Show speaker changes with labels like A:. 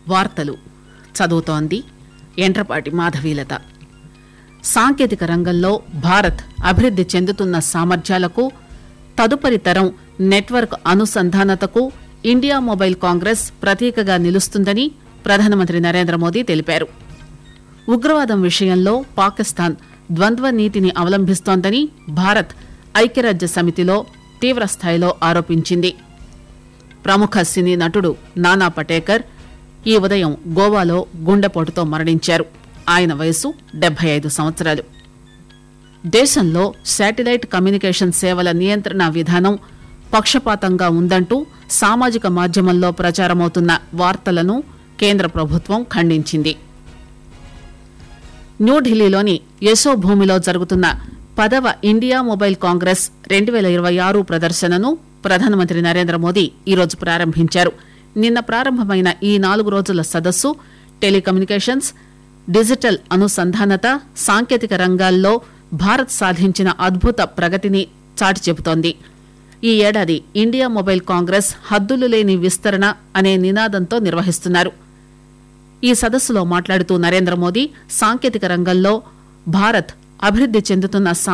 A: వార్తలు చదువుతోంది ఎంట్రపాటి మాధవీలత సాంకేతిక రంగంలో భారత్ అభివృద్ది చెందుతున్న సామర్థ్యాలకు తదుపరి తరం నెట్వర్క్ అనుసంధానతకు ఇండియా మొబైల్ కాంగ్రెస్ ప్రతీకగా నిలుస్తుందని ప్రధానమంత్రి నరేంద్ర మోదీ తెలిపారు ఉగ్రవాదం విషయంలో పాకిస్తాన్ ద్వంద్వ నీతిని అవలంబిస్తోందని భారత్ ఐక్యరాజ్య సమితిలో తీవ్రస్థాయిలో ఆరోపించింది ప్రముఖ సినీ నటుడు నానా పటేకర్ ఈ ఉదయం గోవాలో గుండెపోటుతో మరణించారు ఆయన వయసు డెబ్బై ఐదు సంవత్సరాలు దేశంలో శాటిలైట్ కమ్యూనికేషన్ సేవల నియంత్రణ విధానం పక్షపాతంగా ఉందంటూ సామాజిక మాధ్యమంలో ప్రచారమవుతున్న వార్తలను కేంద్ర ప్రభుత్వం ఖండించింది న్యూఢిల్లీలోని యశోభూమిలో జరుగుతున్న పదవ ఇండియా మొబైల్ కాంగ్రెస్ రెండు పేల ఇరవై ఆరు ప్రదర్శనను ప్రధానమంత్రి నరేంద్ర మోదీ ఈరోజు ప్రారంభించారు నిన్న ప్రారంభమైన ఈ నాలుగు రోజుల సదస్సు టెలికమ్యూనికేషన్స్ డిజిటల్ అనుసంధానత సాంకేతిక రంగాల్లో భారత్ సాధించిన అద్భుత ప్రగతిని చాటి చెబుతోంది ఈ ఏడాది ఇండియా మొబైల్ కాంగ్రెస్ హద్దులు లేని విస్తరణ అనే నినాదంతో నిర్వహిస్తున్నారు ఈ సదస్సులో మాట్లాడుతూ నరేంద్ర మోదీ సాంకేతిక రంగంలో భారత్ అభివృద్ది చెందుతున్న